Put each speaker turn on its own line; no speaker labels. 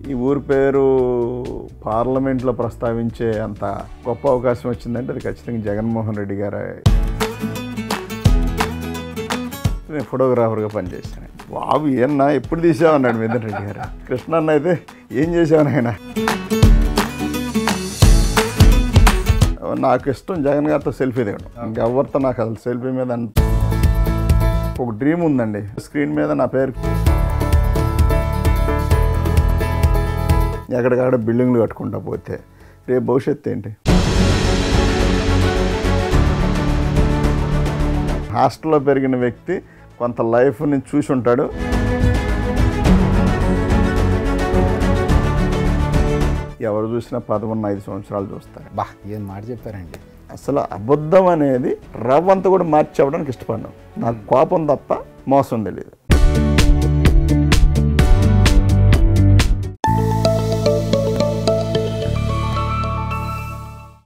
ఈ ఊరి పేరు పార్లమెంట్లో ప్రస్తావించే అంత గొప్ప అవకాశం వచ్చిందంటే అది ఖచ్చితంగా జగన్మోహన్ రెడ్డి గారే నేను ఫోటోగ్రాఫర్గా పనిచేశాను బాబు ఏమన్నా ఎప్పుడు తీసామన్నాడు మిథున్ రెడ్డి గారు కృష్ణ అన్న అయితే ఏం చేసావు ఆయన నాకు ఇష్టం జగన్ గారితో సెల్ఫీ దిగడం ఇంకెవరితో నాకు అసలు సెల్ఫీ మీద అంత ఒక డ్రీమ్ ఉందండి స్క్రీన్ మీద నా పేరు ఎక్కడికక్కడ బిల్డింగ్లు కట్టుకుంటా పోతే రేపు భవిష్యత్తు ఏంటి హాస్టల్లో పెరిగిన వ్యక్తి కొంత లైఫ్ని చూసి ఉంటాడు ఎవరు చూసినా పదకొండు ఐదు సంవత్సరాలు చూస్తారు
బా ఏం మాట చెప్పారండి
అసలు అబద్ధం అనేది రవ్వంతా కూడా మార్చి అవ్వడానికి ఇష్టపడినాం నాకు కోపం తప్ప మోసం తెలియదు